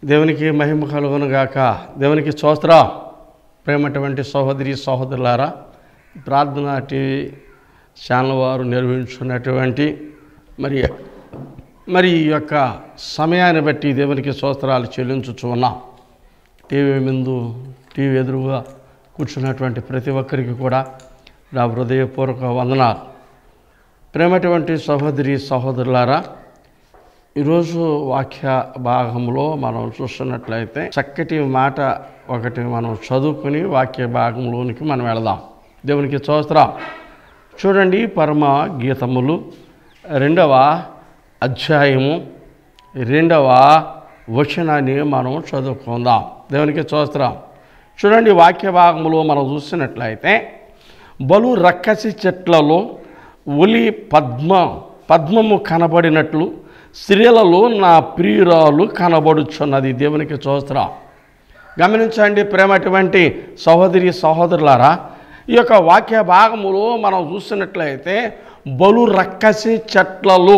దేవునికి మహిమ కలుగును గాక దేవునికి స్తోత్ర ప్రేమటువంటి సహోదరి సహోదరులారా ప్రార్థన టీవీ ఛానల్ వారు నిర్వహించుకున్నటువంటి మరి మరి ఈ యొక్క సమయాన్ని బట్టి దేవునికి స్తోత్రాలు చెల్లించుచు ఉన్నాం టీవీ ముందు టీవీ ఎదురుగా కూర్చున్నటువంటి ప్రతి ఒక్కరికి కూడా నా హృదయపూర్వక వందనాలు ప్రేమటువంటి సహోదరి సహోదరులారా ఈరోజు వాక్య భాగంలో మనం చూస్తున్నట్లయితే చక్కటి మాట ఒకటి మనం చదువుకుని వాక్య భాగంలోనికి మనం వెళదాం దేవునికి స్తోత్రం చూడండి పరమ గీతములు రెండవ అధ్యాయము రెండవ వచనాన్ని మనం చదువుకుందాం దేవునికి స్తోత్రం చూడండి వాక్య భాగంలో మనం చూసినట్లయితే బలు రక్కసి చెట్లలో ఒలి పద్మ పద్మము కనబడినట్లు స్త్రీలలో నా ప్రియురాలు కనబడుచున్నది దేవునికి స్తోత్రం గమనించండి ప్రేమటువంటి సహోదరి సహోదరులారా ఈ యొక్క వాక్య భాగములో మనం చూసినట్లయితే బలు రక్కసి చెట్లలో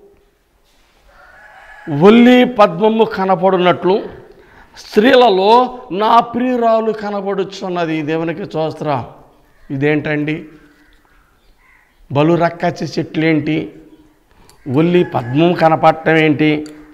ఒల్లి పద్మము కనపడినట్లు స్త్రీలలో నా ప్రియురాలు కనబడుచున్నది దేవునికి స్తోత్రం ఇదేంటండి బలు రక్కసి చెట్లేంటి ఒల్లి పద్మం కనపడటం ఏంటి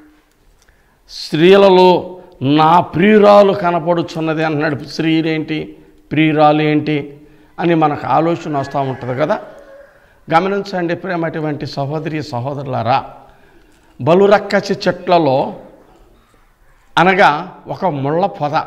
స్త్రీలలో నా ప్రియురాలు కనపడుచున్నది అన్నాడు స్త్రీలేంటి ప్రియురాలు ఏంటి అని మనకు ఆలోచన వస్తూ ఉంటుంది కదా గమనించండి ప్రేమటువంటి సహోదరి సహోదరులారా బలురక్కసి చెట్లలో అనగా ఒక ముళ్ళ పొద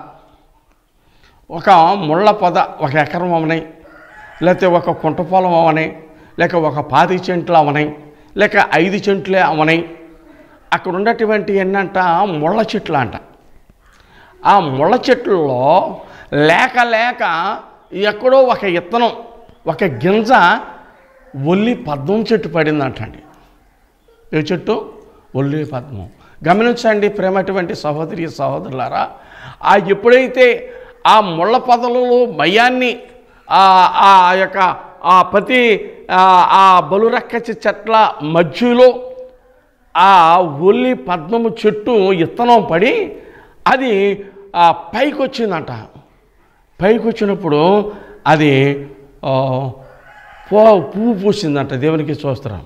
ఒక ముళ్ళ పొద ఒక ఎకరం అవనాయి లేకపోతే ఒక కుంట పొలం అవనాయి లేక ఒక పాతి చెంట్లు అవనాయి లేక ఐదు చెంట్లే అవనాయి అక్కడ ఉన్నటువంటి ఏంటంట ముళ్ళ చెట్లు అంట ఆ ముళ్ళ చెట్లలో లేక లేక ఎక్కడో ఒక ఇత్తనం ఒక గింజ ఒల్లి పద్మం చెట్టు పడిందంటండి ఏ చెట్టు ఒల్లి పద్మం గమనించండి ప్రేమటువంటి సహోదరి సహోదరులారా ఆ ఎప్పుడైతే ఆ ముళ్ళ పొదలలో భయాన్ని ఆ ఆ యొక్క ఆ ప్రతి ఆ ఆ బలురక్కచి చెట్ల మధ్యలో ఆ ఒల్లి పద్మము చెట్టు ఇత్తనం పడి అది ఆ పైకి వచ్చిందంట పైకి వచ్చినప్పుడు అది ఆ, పో పువ్వు పూసిందంట దేవునికి చూస్తున్నాం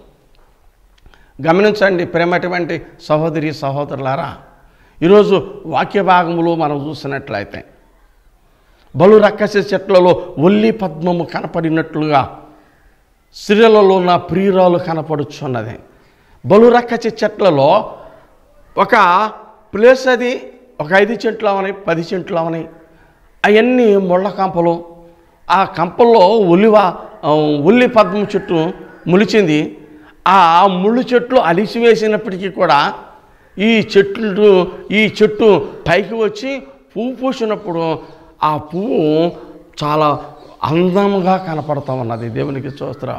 గమనించండి ప్రేమటువంటి సహోదరి సహోదరులారా ఈరోజు వాక్య భాగములో మనం చూసినట్లయితే బలు రక్కసి చెట్లలో ఒల్లి పద్మము కనపడినట్లుగా స్త్రీలలో నా ప్రియురాలు కనపడుచున్నది బలు రక్కసి చెట్లలో ఒక ప్లేస్ అది ఒక ఐదు చెట్లు అవని పది చెట్లు అవని అవన్నీ ముళ్ళ కంపలు ఆ కంపల్లో ఉలివ ఆ, ఉల్లి పద్మం చెట్టు ములిచింది ఆ ముళ్ళు చెట్లు అలిసివేసినప్పటికీ కూడా ఈ చెట్లు ఈ చెట్టు పైకి వచ్చి పువ్వు పూసినప్పుడు ఆ పువ్వు చాలా అందంగా కనపడతా ఉన్నది దేవునికి చూస్తురా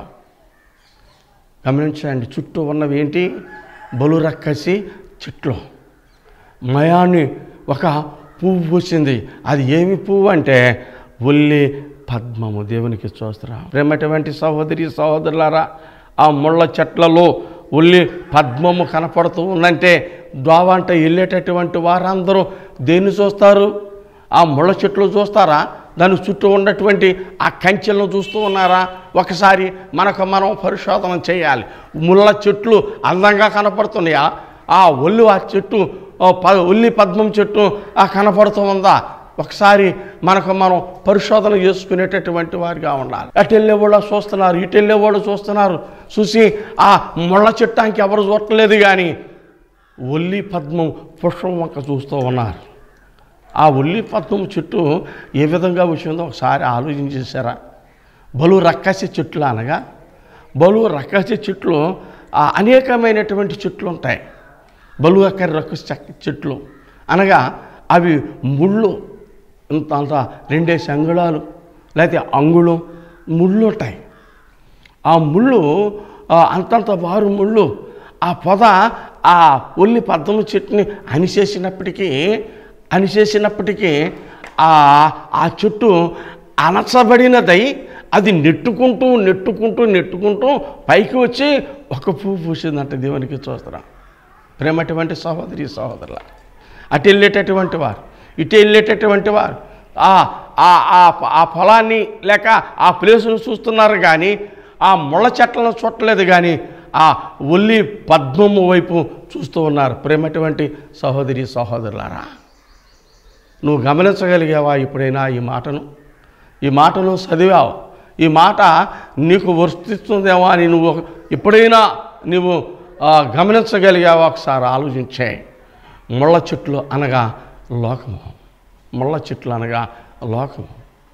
గమనించండి చుట్టూ ఉన్నవి ఏంటి బలురక్కసి చెట్లు మయాన్ని ఒక పువ్వు పూసింది అది ఏమి పువ్వు అంటే ఒల్లి పద్మము దేవునికి చూస్తురా ప్రేమటువంటి సహోదరి సహోదరులారా ఆ ముళ్ళ చెట్లలో ఒల్లి పద్మము కనపడుతూ ఉందంటే ద్వావంట వెళ్ళేటటువంటి వారందరూ దేన్ని చూస్తారు ఆ ముళ్ళ చెట్లు చూస్తారా దాని చుట్టూ ఉన్నటువంటి ఆ కంచెలను చూస్తూ ఉన్నారా ఒకసారి మనకు మనం పరిశోధన చేయాలి ముళ్ళ చెట్లు అందంగా కనపడుతున్నాయా ఆ ఒళ్ళు ఆ చెట్టు ఆ ప ఉల్లి పద్మం చెట్టు ఆ కనపడుతూ ఉందా ఒకసారి మనకు మనం పరిశోధన చేసుకునేటటువంటి వారిగా ఉండాలి అటు వెళ్ళే వాళ్ళు చూస్తున్నారు ఇటు వెళ్ళే వాళ్ళు చూస్తున్నారు చూసి ఆ ముళ్ళ చెట్టానికి ఎవరు చూడలేదు కానీ ఒల్లి పద్మం పుష్పం వంక చూస్తూ ఉన్నారు ఆ ఉల్లి పద్మం చెట్టు ఏ విధంగా వచ్చిందో ఒకసారి ఆలోచన చేశారా బలు రక్కసి చెట్లు అనగా బలు రక్కసి చెట్లు ఆ అనేకమైనటువంటి చెట్లు ఉంటాయి బలు అక్కరి రక్కసి చెక్క- చెట్లు అనగా అవి ముళ్ళు ఇంత అంత రెండేసి అంగుళాలు లేకపోతే అంగుళం ముళ్ళు ఉంటాయి ఆ ముళ్ళు ఆ, అంతంత బారు ముళ్ళు ఆ పొద ఆ ఉల్లి పద్దము చెట్టుని అనిచేసినప్పటికీ అనిచేసినప్పటికీ ఆ ఆ చెట్టు అనచబడినదై అది నెట్టుకుంటూ నెట్టుకుంటూ నెట్టుకుంటూ పైకి వచ్చి ఒక పువ్వు పూసిందంట దేవునికి చూస్తున్నా ప్రేమటువంటి సహోదరి సహోదరుల అటు వెళ్ళేటటువంటి వారు ఇటు వెళ్ళేటటువంటి వారు ఆ ఆ ఆ- ఆ పొలాన్ని లేక ఆ ప్లేసును చూస్తున్నారు కానీ ఆ ముళ్ళ చెట్లను చూడలేదు కానీ ఆ ఒల్లి పద్మము వైపు చూస్తూ ఉన్నారు ప్రేమటువంటి సహోదరి సహోదరులారా నువ్వు గమనించగలిగావా ఎప్పుడైనా ఈ మాటను ఈ మాటను చదివావు ఈ మాట నీకు వర్తిస్తుందేమో అని నువ్వు ఎప్పుడైనా నువ్వు ఆ, గమనించగలిగావా ఒకసారి ఆలోచించే ముళ్ళ చెట్లు అనగా లోకము ముళ్ళ చెట్లు అనగా లోకము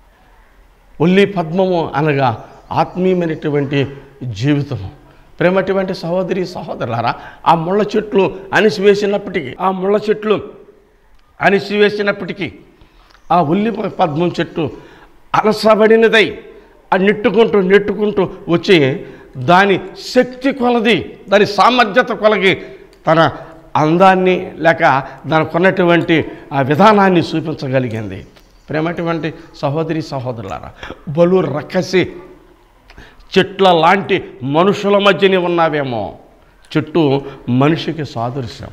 ఒల్లి పద్మము అనగా ఆత్మీయమైనటువంటి జీవితము ప్రేమటువంటి సహోదరి సహోదరులారా ఆ ముళ్ళ చెట్లు అణిసివేసినప్పటికీ ఆ ముళ్ళ చెట్లు అణిసివేసినప్పటికీ ఆ ఉల్లి పద్మం చెట్టు అలసబడినదై ఆ నెట్టుకుంటూ నెట్టుకుంటూ వచ్చి దాని శక్తి కొలది దాని సామర్థ్యత కొలగి తన అందాన్ని లేక దానికి ఉన్నటువంటి ఆ విధానాన్ని చూపించగలిగింది ప్రేమటువంటి సహోదరి సహోదరులారా బలు రక్కసి చెట్ల లాంటి మనుషుల మధ్యనే ఉన్నావేమో చెట్టు మనిషికి సాదృశ్యం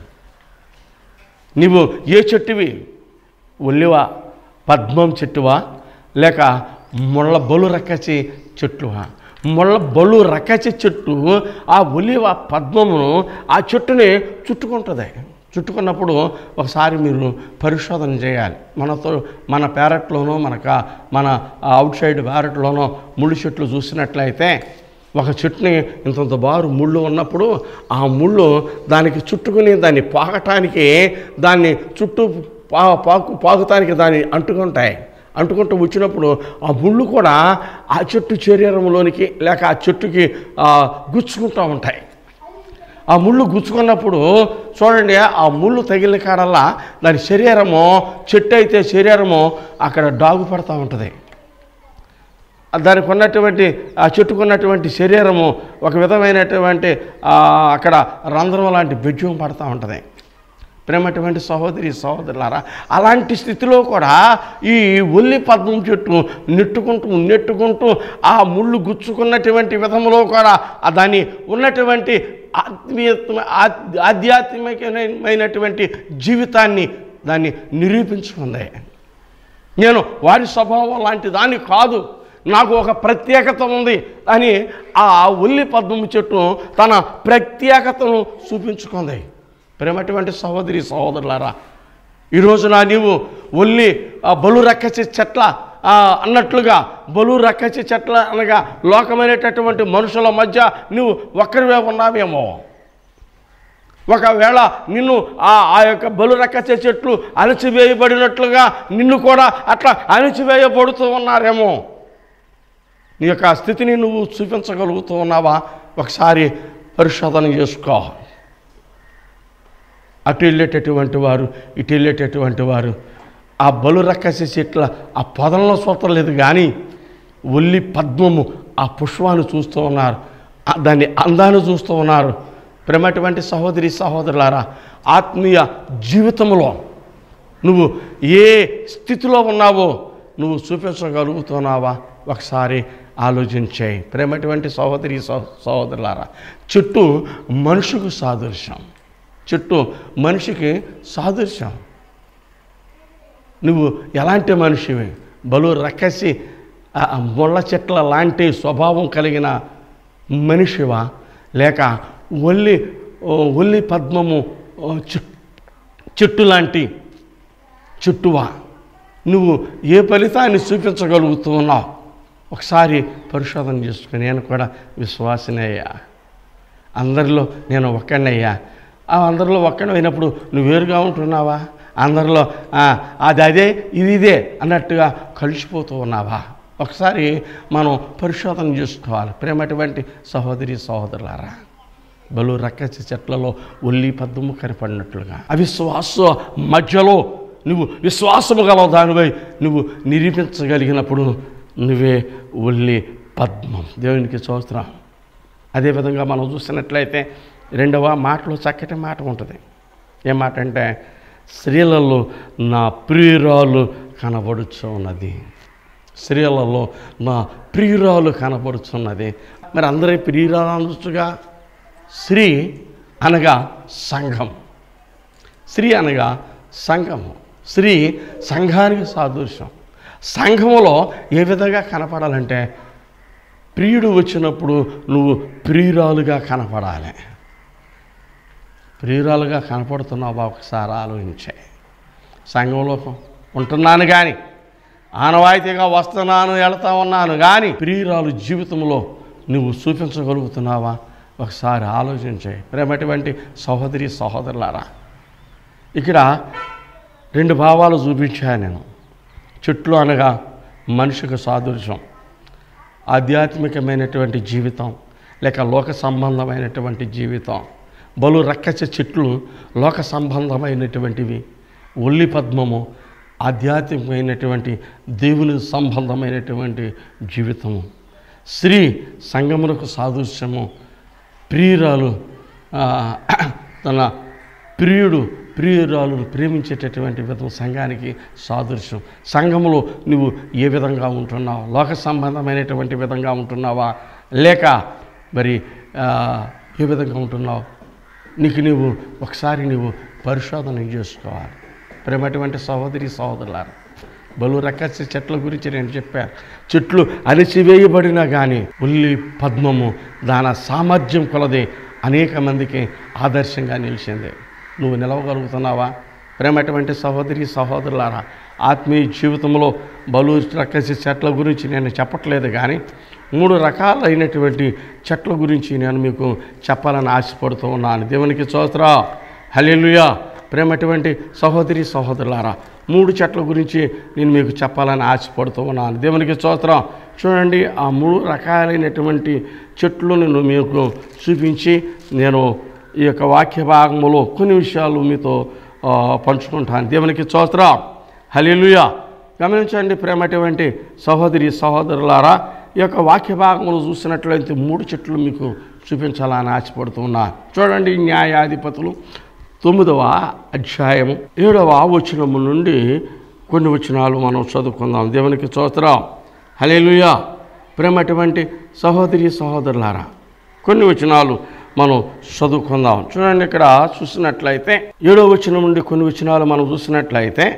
నీవు ఏ చెట్టువి ఒల్లివా పద్మం చెట్టువా లేక ముళ్ళ బలు రక్కసి చెట్టువా ముళ్ళ బలు రక్కసి చెట్టు ఆ ఒలివ పద్మమును ఆ చెట్టుని చుట్టుకుంటుంది చుట్టుకున్నప్పుడు ఒకసారి మీరు పరిశోధన చేయాలి మనతో మన పేరట్లోనో మనక మన అవుట్ సైడ్ పేరట్లోనో ముళ్ళు చెట్లు చూసినట్లయితే ఒక చెట్టుని ఇంతంత బారు ముళ్ళు ఉన్నప్పుడు ఆ ముళ్ళు దానికి చుట్టుకుని దాన్ని పాకటానికి దాన్ని చుట్టూ పా పాకు పాకుతానికి దాన్ని అంటుకుంటాయి అంటుకుంటూ వచ్చినప్పుడు ఆ ముళ్ళు కూడా ఆ చెట్టు శరీరంలోనికి లేక ఆ చెట్టుకి ఆ, గుచ్చుకుంటూ ఉంటాయి ఆ ముళ్ళు గుచ్చుకున్నప్పుడు చూడండి ఆ ముళ్ళు తగిలిన కాడల్లా దాని శరీరము చెట్టు అయితే శరీరము అక్కడ డాగు పడుతూ ఉంటుంది దానికి ఉన్నటువంటి ఆ చెట్టుకున్నటువంటి శరీరము ఒక విధమైనటువంటి ఆ, అక్కడ రంధ్రం లాంటి బెజ్జం పడుతూ ఉంటుంది ప్రేమటువంటి సహోదరి సహోదరులారా అలాంటి స్థితిలో కూడా ఈ ఒల్లి పద్మం చెట్టు నెట్టుకుంటూ నెట్టుకుంటూ ఆ ముళ్ళు గుచ్చుకున్నటువంటి విధంలో కూడా ఆ దాని ఉన్నటువంటి ఆత్మీయ ఆద్- ఆధ్యాత్మికమైనటువంటి జీవితాన్ని దాన్ని నిరూపించుకుంది నేను వారి స్వభావం లాంటి దాన్ని కాదు నాకు ఒక ప్రత్యేకత ఉంది అని ఆ ఉల్లి పద్మము చెట్టు తన ప్రత్యేకతను చూపించుకుంది ప్రేమటువంటి సహోదరి సహోదరులారా ఈరోజు నా నీవు ఒల్లి ఆ బలు రక్కసి చెట్ల ఆ, అన్నట్లుగా బలు రక్కసి చెట్ల అనగా లోకమైనటువంటి మనుషుల మధ్య నువ్వు ఒక్కరివే ఉన్నావేమో ఒకవేళ నిన్ను ఆ ఆ యొక్క బలు రక్కసే చెట్లు అణచివేయబడినట్లుగా నిన్ను కూడా అట్లా అణచివేయబడుతూ ఉన్నారేమో నీ యొక్క స్థితిని నువ్వు చూపించగలుగుతూ ఉన్నావా ఒకసారి పరిశోధన చేసుకో అటు వెళ్ళేటటువంటి వారు ఇటు వెళ్ళేటటువంటి వారు ఆ బలు రక్కసి చెట్ల ఆ పొదలను చూడలేదు కానీ ఒల్లి పద్మము ఆ పుష్పాన్ని చూస్తూ ఉన్నారు ఆ దాన్ని అందాన్ని చూస్తూ ఉన్నారు ప్రేమటువంటి సహోదరి సహోదరులారా ఆత్మీయ జీవితంలో నువ్వు ఏ స్థితిలో ఉన్నావో నువ్వు చూపించగలుగుతున్నావా ఒకసారి ఆలోచించాయి ప్రేమటువంటి సహోదరి సహ- సహోదరులారా చెట్టు మనిషికి సాదృశ్యం చెట్టు మనిషికి సాదృశ్యం నువ్వు ఎలాంటి మనిషివి బలు రక్కసి ఆ ముళ్ళ చెట్ల లాంటి స్వభావం కలిగిన మనిషివా లేక ఒల్లి ఓ, ఒల్లి పద్మము ఓ, చె- చెట్టు లాంటి చెట్టువా నువ్వు ఏ ఫలితాన్ని చూపించగలుగుతూ ఉన్నావు ఒకసారి పరిశోధన చేసుకుని నేను కూడా విశ్వాసనయ్యా అందరిలో నేను ఒక్కడినయ్యా ఆ అందరిలో ఒక్కడి అయినప్పుడు నువ్వు వేరుగా ఉంటున్నావా అందరిలో "ఆ, అది అదే ఇది ఇదే అన్నట్టుగా కలిసిపోతూ ఉన్నావా ఒకసారి మనం పరిశోధన చేసుకోవాలి ప్రేమటువంటి సహోదరి సహోదరులారా బలు రక్కసి చెట్లలో ఒల్లి పద్మము కనపడినట్లుగా అవిశ్వాస మధ్యలో నువ్వు విశ్వాసము గల దానిపై నువ్వు నిరూపించగలిగినప్పుడు నువ్వే ఒల్లి పద్మం దేవునికి చూస్తున్నాం అదేవిధంగా మనం చూసినట్లయితే రెండవ మాటలో చక్కటి మాట ఉంటుంది ఏ మాట అంటే స్త్రీలలో నా ప్రియురాలు కనబడుచు ఉన్నది స్త్రీలలో నా ప్రియురాలు కనబడుచున్నది మరి అందరి ప్రియురాలు అనొచ్చుగా స్త్రీ అనగా సంఘం స్త్రీ అనగా సంఘము స్త్రీ సంఘానికి సాదృశ్యం సంఘములో ఏ విధంగా కనపడాలంటే ప్రియుడు వచ్చినప్పుడు నువ్వు ప్రియురాలుగా కనపడాలి ప్రియురాలుగా కనపడుతున్నావా ఒకసారి ఆలోచించే సంఘంలో ఉంటున్నాను కానీ ఆనవాయితీగా వస్తున్నాను వెళ్తా ఉన్నాను కానీ ప్రియురాలు జీవితంలో నువ్వు చూపించగలుగుతున్నావా ఒకసారి ఆలోచించే ప్రేమటువంటి సహోదరి సహోదరులారా ఇక్కడ రెండు భావాలు చూపించాను నేను చెట్లు అనగా మనిషికి సాదృశ్యం ఆధ్యాత్మికమైనటువంటి జీవితం లేక లోక సంబంధమైనటువంటి జీవితం బలు రక్కస చెట్లు లోక సంబంధమైనటువంటివి ఒల్లి పద్మము ఆధ్యాత్మికమైనటువంటి దేవుని సంబంధమైనటువంటి జీవితము స్త్రీ సంగమునకు సాదృశ్యము ప్రియురాలు ఆ, తన ప్రియుడు ప్రియురాలను ప్రేమించేటటువంటి విధం సంఘానికి సాదృశ్యం సంఘములో నువ్వు ఏ విధంగా ఉంటున్నావు లోక సంబంధమైనటువంటి విధంగా ఉంటున్నావా లేక మరి ఆ, ఏ విధంగా ఉంటున్నావు నీకు నువ్వు ఒకసారి నువ్వు పరిశోధన చేసుకోవాలి ప్రేమటువంటి సహోదరి సహోదరులారు బలు రకసి చెట్ల గురించి నేను చెప్పాను చెట్లు అణిచివేయబడినా కానీ ఉల్లి పద్మము దాని సామర్థ్యం కొలది అనేక మందికి ఆదర్శంగా నిలిచింది నువ్వు నిలవగలుగుతున్నావా ప్రేమటువంటి సహోదరి సహోదరులారా ఆత్మీయ జీవితంలో బలు రకసి చెట్ల గురించి నేను చెప్పట్లేదు కానీ మూడు రకాలైనటువంటి చెట్ల గురించి నేను మీకు చెప్పాలని ఆశపడుతూ ఉన్నాను దేవునికి చోత్రా హల్లెలూయా ప్రేమటువంటి సహోదరి సహోదరులారా మూడు చెట్ల గురించి నేను మీకు చెప్పాలని ఆశపడుతూ ఉన్నాను దేవునికి స్తోత్రం చూడండి ఆ మూడు రకాలైనటువంటి చెట్లను నేను మీకు చూపించి నేను ఈ యొక్క వాక్య భాగంలో కొన్ని విషయాలు మీతో ఆ, పంచుకుంటాను దేవునికి స్తోత్రం హల్లెలూయా గమనించండి ప్రేమటువంటి సహోదరి సహోదరులారా ఈ యొక్క వాక్య భాగంలో చూసినట్లయితే మూడు చెట్లు మీకు చూపించాలని ఆశపడుతున్నా చూడండి న్యాయాధిపతులు తొమ్మిదవ అధ్యాయము ఏడవ వచనము నుండి కొన్ని వచనాలు మనం చదువుకుందాం దేవునికి స్తోత్రం హల్లెలూయా ప్రేమటువంటి సహోదరి సహోదరులారా కొన్ని వచనాలు మనం చదువుకుందాం చూడండి ఇక్కడ చూసినట్లయితే ఏడో వచనం నుండి కొన్ని వచనాలు మనం చూసినట్లయితే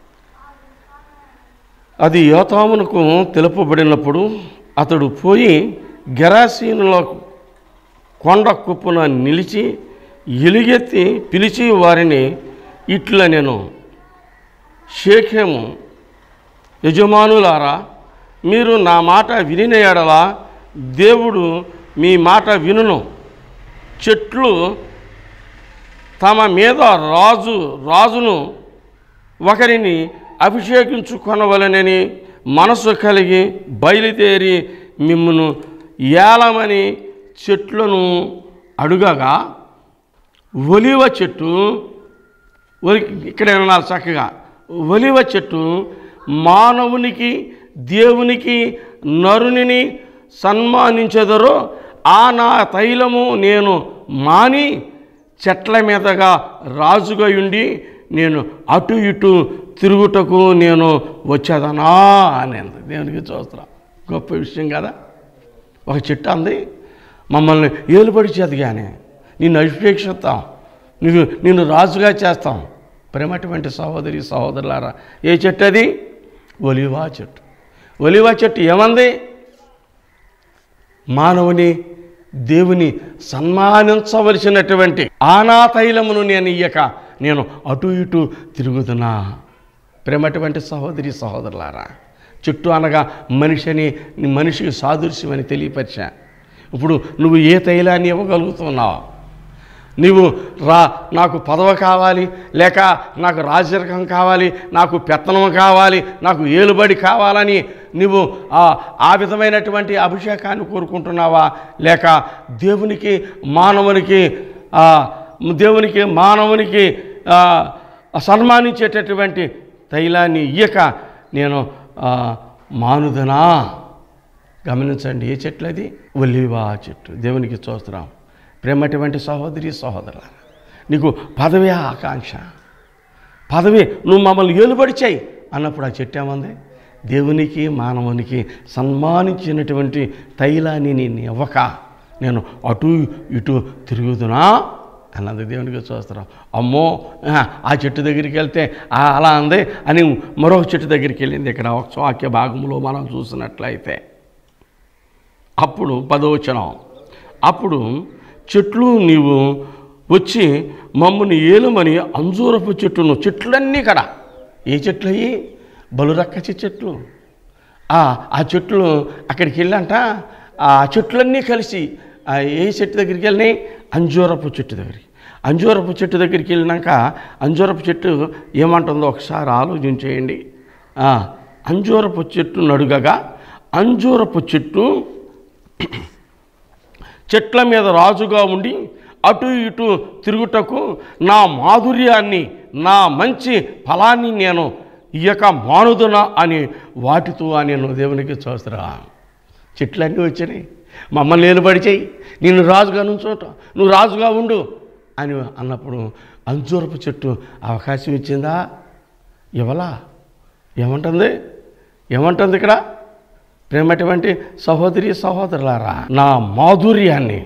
అది యోతామునకు తెలుపబడినప్పుడు అతడు పోయి గెరాసీనుల కొండ కుప్పున నిలిచి ఎలుగెత్తి పిలిచి వారిని ఇట్లా నేను షేఖేము యజమానులారా మీరు నా మాట వినిన ఎడల దేవుడు మీ మాట వినును చెట్లు తమ మీద రాజు రాజును ఒకరిని అభిషేకించుకొనవలనని మనసు కలిగి బయలుదేరి మిమ్మను ఏలమని చెట్లను అడుగగా ఒలివ చెట్టు ఒలి ఇక్కడ వినాలి చక్కగా ఒలివ చెట్టు మానవునికి దేవునికి నరునిని సన్మానించెదరో ఆ నా తైలము నేను మాని చెట్ల మీదగా రాజుగా ఉండి నేను అటు ఇటు తిరుగుటకు నేను వచ్చేదనా అని అంది. దేవునికి చూస్తున్నా గొప్ప విషయం కదా ఒక చెట్టు అంది మమ్మల్ని ఏలుబడి చేతగానే నిన్ను అభిషేక్షిస్తాం నీకు నిన్ను రాజుగా చేస్తాం ప్రేమటువంటి సహోదరి సహోదరులారా ఏ చెట్టు అది ఒలివా చెట్టు ఒలివా చెట్టు ఏమంది మానవుని దేవుని సన్మానించవలసినటువంటి ఆనా తైలమును నేను ఇయ్యక నేను అటు ఇటు తిరుగుతున్నా ప్రేమటువంటి సహోదరి సహోదరులారా చుట్టూ అనగా మనిషిని మనిషికి సాదృశ్యమని తెలియపరిచా ఇప్పుడు నువ్వు ఏ తైలాన్ని ఇవ్వగలుగుతున్నావు నీవు రా నాకు పదవి కావాలి లేక నాకు రాజరికం కావాలి నాకు పెత్తనం కావాలి నాకు ఏలుబడి కావాలని నువ్వు ఆ ఆ విధమైనటువంటి అభిషేకాన్ని కోరుకుంటున్నావా లేక దేవునికి మానవునికి ఆ, దేవునికి మానవునికి ఆ, సన్మానించేటటువంటి తైలాన్ని ఇయ్యక నేను ఆ, మానుదనా గమనించండి ఏ చెట్లు అది ఒలివా చెట్టు దేవునికి చూస్తున్నాం ప్రేమటువంటి సహోదరి సహోదరుల నీకు పదవి ఆకాంక్ష పదవి నువ్వు మమ్మల్ని ఏలుబడి చేయి అన్నప్పుడు ఆ చెట్టు ఏమంది దేవునికి మానవునికి సన్మానించినటువంటి తైలాన్ని నేను ఇవ్వక నేను అటు ఇటు తిరుగుతున్నా అన్నది దేవునికి చూస్తున్నాం అమ్మో ఆ, ఆ చెట్టు దగ్గరికి వెళ్తే ఆ, అలా అంది అని మరొక చెట్టు దగ్గరికి వెళ్ళింది ఇక్కడ ఒక వాక్య భాగంలో మనం చూసినట్లయితే అప్పుడు పదవచనం అప్పుడు చెట్లు నీవు వచ్చి మమ్మల్ని ఏలుమని అంజూరపు చెట్టును చెట్లన్నీ కదా ఏ చెట్లు అయ్యి బలురక్కచి చెట్లు ఆ ఆ చెట్లు అక్కడికి వెళ్ళంట ఆ చెట్లన్నీ కలిసి ఆ ఏ చెట్టు దగ్గరికి వెళ్ళినాయి అంజూరపు చెట్టు దగ్గరికి అంజూరపు చెట్టు దగ్గరికి వెళ్ళినాక అంజూరపు చెట్టు ఏమంటుందో ఒకసారి ఆలోచించేయండి ఆ, అంజూరపు చెట్టు నడుగగా అంజూరపు చెట్టు చెట్ల మీద రాజుగా ఉండి అటు ఇటు తిరుగుటకు నా మాధుర్యాన్ని నా మంచి ఫలాన్ని నేను ఇయక మానుదునా అని వాటితో నేను దేవునికి చూస్తురా చెట్లన్నీ వచ్చినాయి మమ్మల్ని నిలబడి చెయ్యి నేను రాజుగా నుంచోట నువ్వు రాజుగా ఉండు అని అన్నప్పుడు అంజూరపు చెట్టు అవకాశం ఇచ్చిందా ఇవ్వలా ఏమంటుంది ఏమంటుంది ఇక్కడ ప్రేమటువంటి సహోదరి సహోదరులారా నా మాధుర్యాన్ని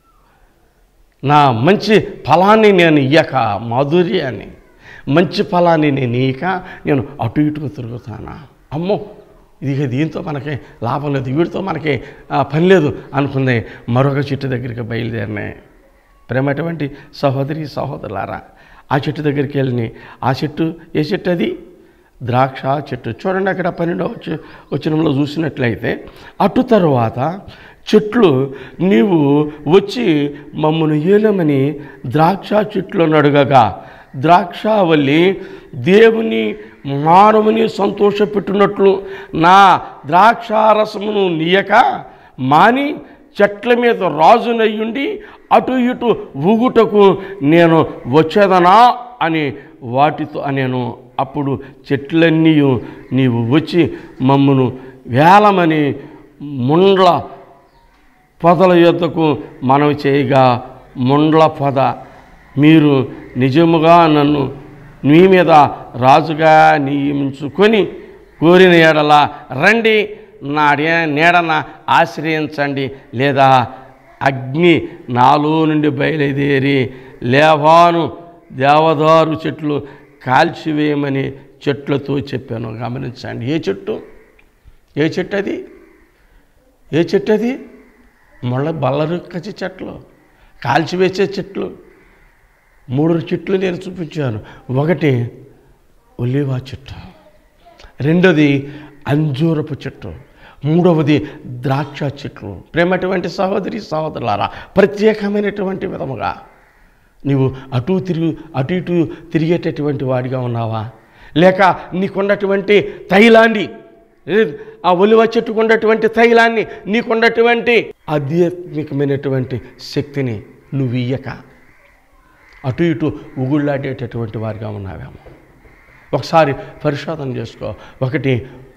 నా మంచి ఫలాన్ని నేను ఇయ్యక మాధుర్యాన్ని మంచి ఫలాన్ని నేను ఇయ్యక నేను అటు ఇటుకు తిరుగుతానా అమ్మో ఇది దీంతో మనకి లాభం లేదు వీడితో మనకి ఆ, పని లేదు అనుకుంది మరొక చెట్టు దగ్గరికి బయలుదేరినాయి ప్రేమటువంటి సహోదరి సహోదరులారా ఆ చెట్టు దగ్గరికి వెళ్ళి ఆ చెట్టు ఏ చెట్టు అది ద్రాక్ష చెట్టు చూడండి అక్కడ పన్నెండవ వచ్చి- వచనంలో చూసినట్లయితే అటు తరువాత చెట్లు నీవు వచ్చి మమ్మను ఏలమని ద్రాక్ష చెట్లు అడుగగా ద్రాక్షావల్లి దేవుని మానవుని సంతోషపెట్టినట్లు నా ద్రాక్షారసమును నీయక మాని చెట్ల మీద రాజునయ్యుండి అటు ఇటు ఊగుటకు నేను వచ్చేదనా అని వాటితో నేను అప్పుడు చెట్లన్నీ నీవు వచ్చి మమ్మను వేలమని ముండ్ల పొదల యొద్దకు మనవి చేయగా ముండ్ల పొద మీరు నిజముగా నన్ను మీ మీద రాజుగా నియమించుకొని కోరిన ఎడల రండి నా డే- నీడన ఆశ్రయించండి లేదా అగ్ని నాలో నుండి బయలుదేరి లేవాను దేవదారు చెట్లు కాల్చివేయమని చెట్లతో చెప్పాను గమనించండి ఏ చెట్టు ఏ చెట్టు అది ఏ చెట్టు అది ముళ్ళ బల్లరుక్కచి చెట్లు కాల్చివేసే చెట్లు మూడు చెట్లు నేను చూపించాను ఒకటి ఒలివా చెట్టు రెండోది అంజూరపు చెట్టు మూడవది ద్రాక్ష చెట్లు ప్రేమటువంటి సహోదరి సహోదరులారా ప్రత్యేకమైనటువంటి విధముగా నీవు అటు తిరుగు అటు ఇటు తిరిగేటటువంటి వాడిగా ఉన్నావా లేక నీకున్నటువంటి తైలాన్ని ఏ, ఆ ఒలివ చెట్టుకున్నటువంటి తైలాన్ని నీకున్నటువంటి ఆధ్యాత్మికమైనటువంటి శక్తిని నువ్వు ఇయ్యక అటు ఇటు ఉగుళ్ళాడేటటువంటి వారిగా ఉన్నావేమో ఒకసారి పరిశోధన చేసుకో ఒకటి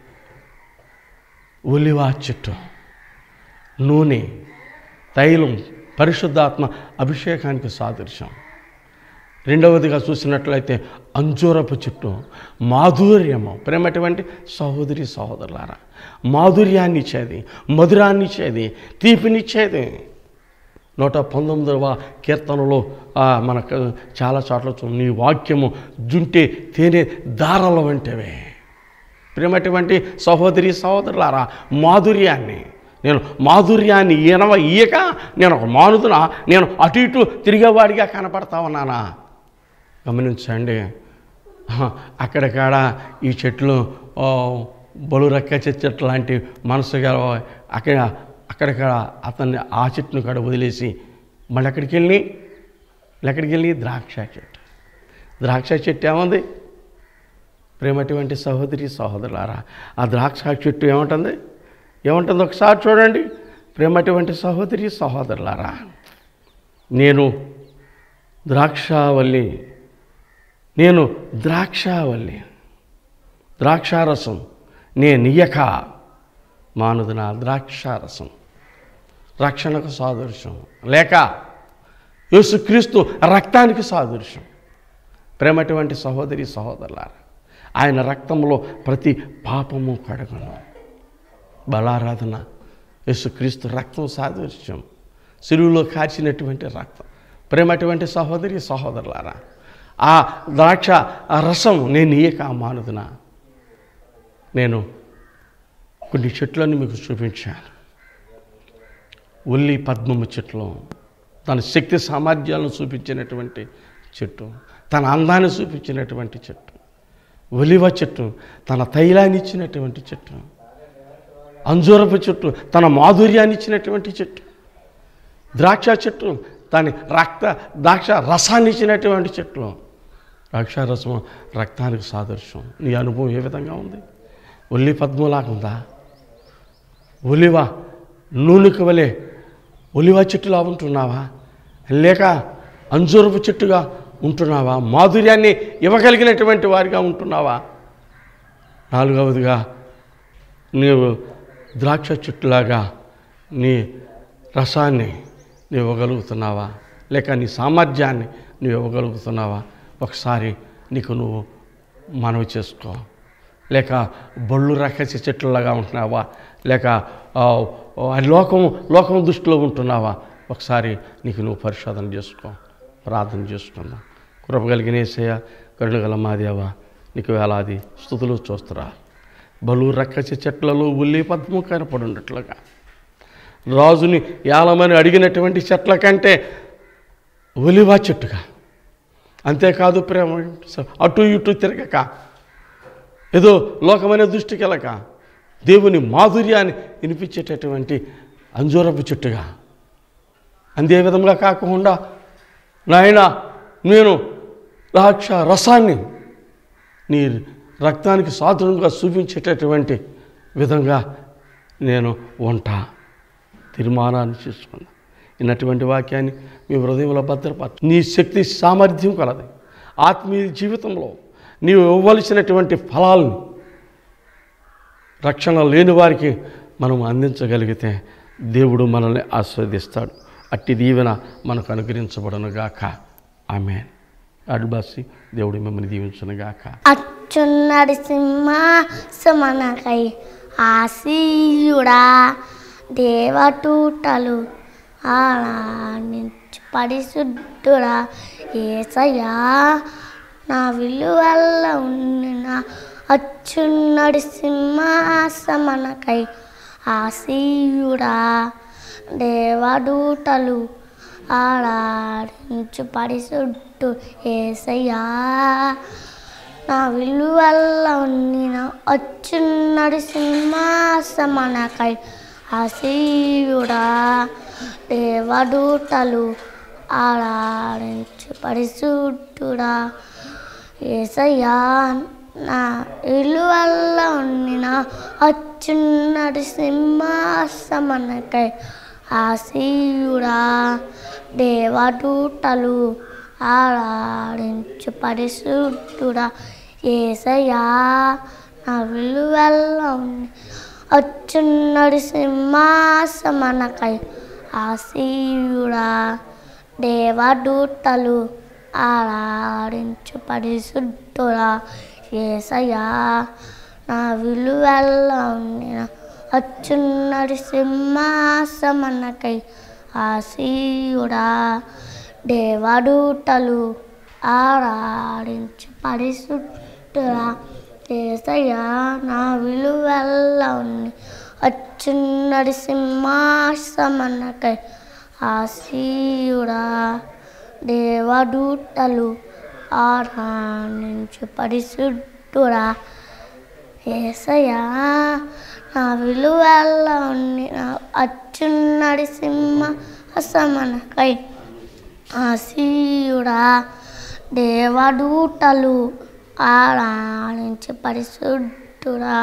ఒలివా చెట్టు నూనె తైలం పరిశుద్ధాత్మ అభిషేకానికి సాదృశ్యం రెండవదిగా చూసినట్లయితే అంజూరపు చెట్టు మాధుర్యము ప్రేమటువంటి సహోదరి సహోదరులారా మాధుర్యాన్ని ఇచ్చేది మధురాన్ని ఇచ్చేది తీపినిచ్చేది నూట పంతొమ్మిదవ కీర్తనలో ఆ, మనకు చాలా చోట్ల చూ నీ వాక్యము జుంటే తేనె దారల వంటివే ప్రేమటువంటి సహోదరి సహోదరులారా మాధుర్యాన్ని నేను మాధుర్యాన్ని ఈనవ ఈయక నేను ఒక మానుదున నేను అటు ఇటు తిరిగేవాడిగా కనపడతా ఉన్నానా గమనించండి ఆహా, అక్కడికాడ ఈ చెట్లు ఓ, బలురక్క చెట్లు లాంటి మనసుగా అక్కడ అక్కడికాడ అతన్ని ఆ చెట్టును కాడ వదిలేసి మళ్ళీ ఎక్కడికి వెళ్ళి ఎక్కడికి వెళ్ళి ద్రాక్ష చెట్టు ద్రాక్ష చెట్టు ఏముంది ప్రేమటువంటి సహోదరి సహోదరులారా ఆ ద్రాక్ష చెట్టు ఏముంటుంది ఏముంటుంది ఒకసారి చూడండి ప్రేమటువంటి సహోదరి సహోదరులారా నేను ద్రాక్షావల్లి నేను ద్రాక్షావల్లి ద్రాక్షారసం నేను ఇయ్యక మానుదు నా ద్రాక్షారసం రక్షణకు సాదృశ్యం లేక యేసుక్రీస్తు రక్తానికి సాదృశ్యం ప్రేమటువంటి సహోదరి సహోదరులారా ఆయన రక్తంలో ప్రతి పాపము కడగను బలారాధన యేసుక్రీస్తు రక్తం సాదృశ్యం సిలువులో కాల్చినటువంటి రక్తం ప్రేమ అటువంటి సహోదరి సహోదరులారా ఆ ద్రాక్ష ఆ రసం నేను ఇయ్యక మానుదునా నేను కొన్ని చెట్లను మీకు చూపించాను ఉల్లి పద్మము చెట్లు తన శక్తి సామర్థ్యాలను చూపించినటువంటి చెట్టు తన అందాన్ని చూపించినటువంటి చెట్టు ఒలివ చెట్టు తన తైలాన్ని ఇచ్చినటువంటి చెట్టు అంజూరపు చెట్టు తన మాధుర్యాన్ని ఇచ్చినటువంటి చెట్టు ద్రాక్ష చెట్టు దాని రక్త ద్రాక్ష రసాన్ని ఇచ్చినటువంటి చెట్లు ద్రాక్ష రసం రక్తానికి సాదృశ్యం నీ అనుభవం ఏ విధంగా ఉంది ఒల్లి పద్మలాగా ఉందా ఒలివ నూనెకి వలె ఒలివ చెట్టులా ఉంటున్నావా లేక అంజూరపు చెట్టుగా ఉంటున్నావా మాధుర్యాన్ని ఇవ్వగలిగినటువంటి వారిగా ఉంటున్నావా నాలుగవదిగా నీవు ద్రాక్ష చెట్టులాగా నీ రసాన్ని నీవు ఇవ్వగలుగుతున్నావా లేక నీ సామర్థ్యాన్ని నువ్వు ఇవ్వగలుగుతున్నావా ఒకసారి నీకు నువ్వు మనవి చేసుకో లేక బళ్ళు రకసి చెట్లలాగా ఉంటున్నావా లేక ఆ, ఆ లోకం లోకం దృష్టిలో ఉంటున్నావా ఒకసారి నీకు నువ్వు పరిశోధన చేసుకో ప్రార్థన చేసుకుందాం కృప కలిగిన ఏసయ్య కరుణగల మాదేవా నీకు వేలాది స్థుతులు చూస్తురా బలు రక్కసి చెట్లలో ఉల్లి పద్మము కనపడి ఉన్నట్లుగా రాజుని ఏలమని అడిగినటువంటి చెట్ల కంటే ఒలివా చెట్టుగా అంతేకాదు ప్రేమ అటు ఇటు తిరగక ఏదో లోకమైన దృష్టికి వెళ్ళక దేవుని మాధుర్యాన్ని వినిపించేటటువంటి అంజూరపు చెట్టుగా అందే విధంగా కాకుండా నాయన నేను ద్రాక్ష రసాన్ని నీ రక్తానికి సాధనంగా చూపించేటటువంటి విధంగా నేను ఉంటా తీర్మానాన్ని చేసుకున్నా ఇన్నటువంటి వాక్యాన్ని మీ హృదయంలో భద్రపరచు నీ శక్తి సామర్థ్యం కలది ఆత్మీయ జీవితంలో నీవు ఇవ్వవలసినటువంటి ఫలాలను రక్షణ లేని వారికి మనం అందించగలిగితే దేవుడు మనల్ని ఆస్వాదిస్తాడు అట్టి దీవెన మనకు అనుగ్రహించబడను గాక ఆమె అడ్బాసి దేవుడు మిమ్మల్ని దీవించును గాక అచ్చున్నడి సింహాసమనకై ఆసీయుడా దేవటూటలు ఆడించు పరిశుద్ధుడా ఏసయ్యా నా విలువల్ల ఉండిన అచ్చున్నడి సింహాసమనకై ఆసీయుడా దేవదూతలు ఆడాడించు పరిశుద్ధు ఏసయ్యా నా విలువల్ల ఉండిన వచ్చున్నడు సింహాసమనకై అసీయుడా దేవదూతలు ఆడాడించు పరిశుద్ధుడా ఏసయ్యా నా విలువల్ల ఉండిన వచ్చున్నడు సింహాసమనకై ఆసీయుడా దేవదూతలు ఆరాడించు పరిశుద్ధుడా ఏసయ్యా నా విలువల్ల ఉంది వచ్చున్నడు సింహాసమనకై ఆసీయుడా దేవదూతలు ఆరాడించు పరిశుద్ధుడా ఏసయ్యా నా విలువల్ల ఉండిన వచ్చున్నడు సింహాసమనకై ఆసీయుడా దేవదూతలు ఆరాడించు పరిశుద్ధుడా ఏసయ్యా నా విలువల్ల ఉంది వచ్చున్నడి సింహాసమనకై ఆసీయుడా దేవదూతలు ఆరాధించు పరిశుద్ధుడా ఏసయ్యా నా విలువల్ల ఉండి నా అచ్చున్నడి సింహాసమనకై ఆసీయుడా దేవదూతలు ఆరాధించు పరిశుద్ధుడా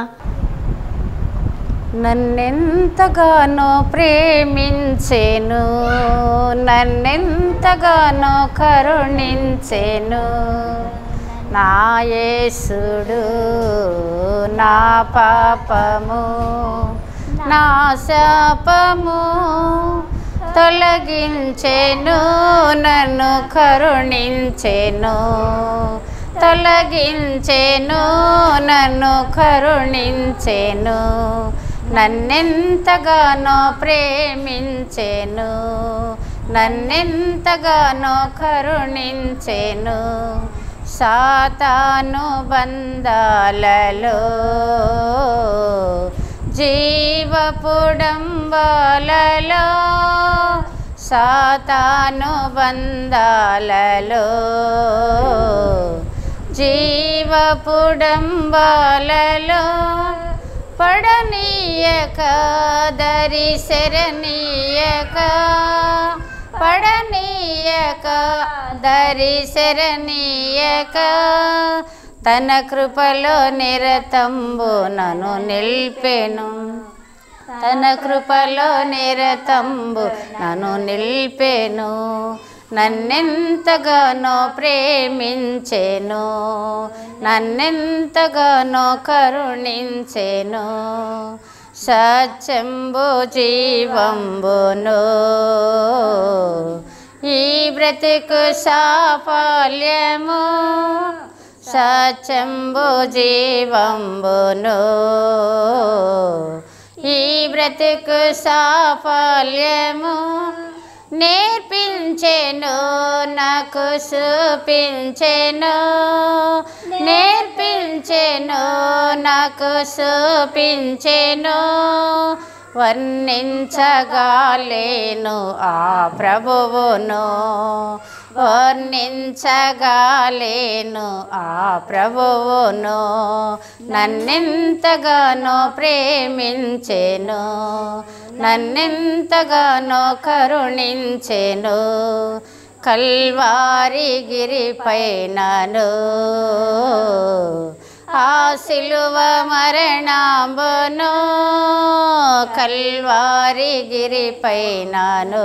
నన్నెంతగానో ప్రేమించెను నన్నెంతగానో కరుణించెను నా యేసుడు నా పాపము నా శాపము తొలగించెను నన్ను కరుణించెను తొలగించెను నన్ను కరుణించెను నన్నెంతగానో ప్రేమించెను నన్నెంతగానో కరుణించెను సాతాను బంధాలలో జీవపుడంబాలలో సాతాను బంధాలలో జీవపుడంబాలలో పడనీయక దరి శరణీయక పడనీయక దరి శరణీయక తన కృపలో నిరతంబు నన్ను నిల్పెను తన కృపలో నిరతంబు నన్ను నిల్పెను నన్నెంతగానో ప్రేమించెను నన్నెంతగానో కరుణించెను సత్యంబు జీవంబును ఈ బ్రతుకు సాఫల్యము సత్యంబు జీవంబును ఈ బ్రతుకు సాఫల్యము నేర్పించెను నాకు చూపించెను నేర్పించెను నాకు చూపించెను వర్ణించగాలేను ఆ ప్రభువును వర్ణించగాలేను ఆ ప్రభువును నన్నెంతగానో ప్రేమించెను నన్నెంతగానో కరుణించెను కల్వారి గిరిపైనను ఆ సిలువ మరణాంబును కల్వారి గిరిపైనను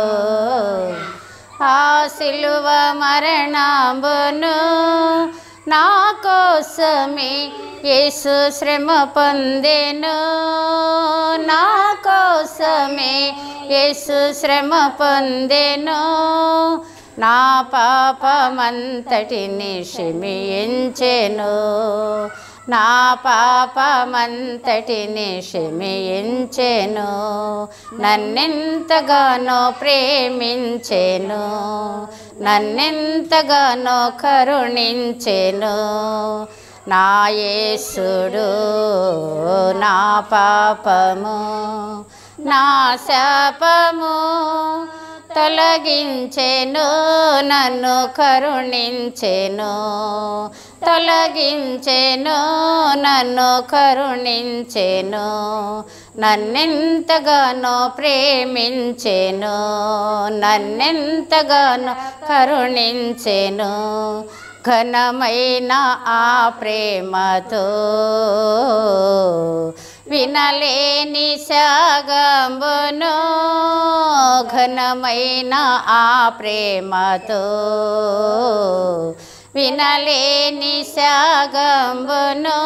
ఆ సిలువ మరణాంబును నా కోసమే యేసు శ్రమ పొందెను నా కోసమే యేసు శ్రమ పొందెను నా పాపమంతటిని క్షమించెను నా పాపమంతటిని క్షమించెను నన్నెంతగానో ప్రేమించెను నన్నెంతగానో కరుణించెను నా యేసుడు నా పాపము నా శాపము తొలగించెను నన్ను కరుణించెను తొలగించెను నన్ను కరుణించెను నన్నెంతగానో ప్రేమించెను నన్నెంతగానో కరుణించెను ఘనమైన ఆ ప్రేమతో వినలేని సాగంబును ఘనమైన ఆ ప్రేమతో వినలేని సాగంబును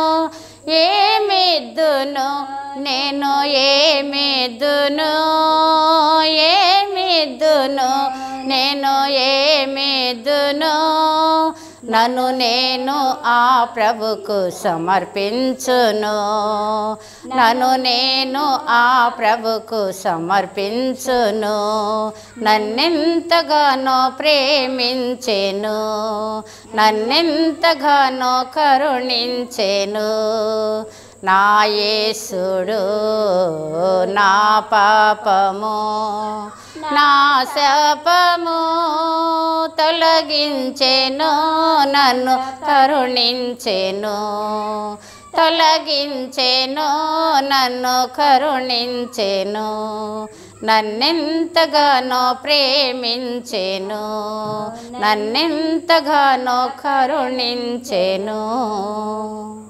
ఏమిద్దును నేను ఏమిద్దును ఏమిద్దును నేను ఏమిద్దును నన్ను నేను ఆ ప్రభుకు సమర్పించును నన్ను నేను ఆ ప్రభుకు సమర్పించును నన్నెంతగానో ప్రేమించెను నన్నెంతగానో కరుణించెను నా యేసుడు నా పాపము నా శాపము తొలగించెను నన్ను కరుణించెను తొలగించెను నన్ను కరుణించెను నన్నెంతగానో ప్రేమించెను నన్నెంతగానో కరుణించెను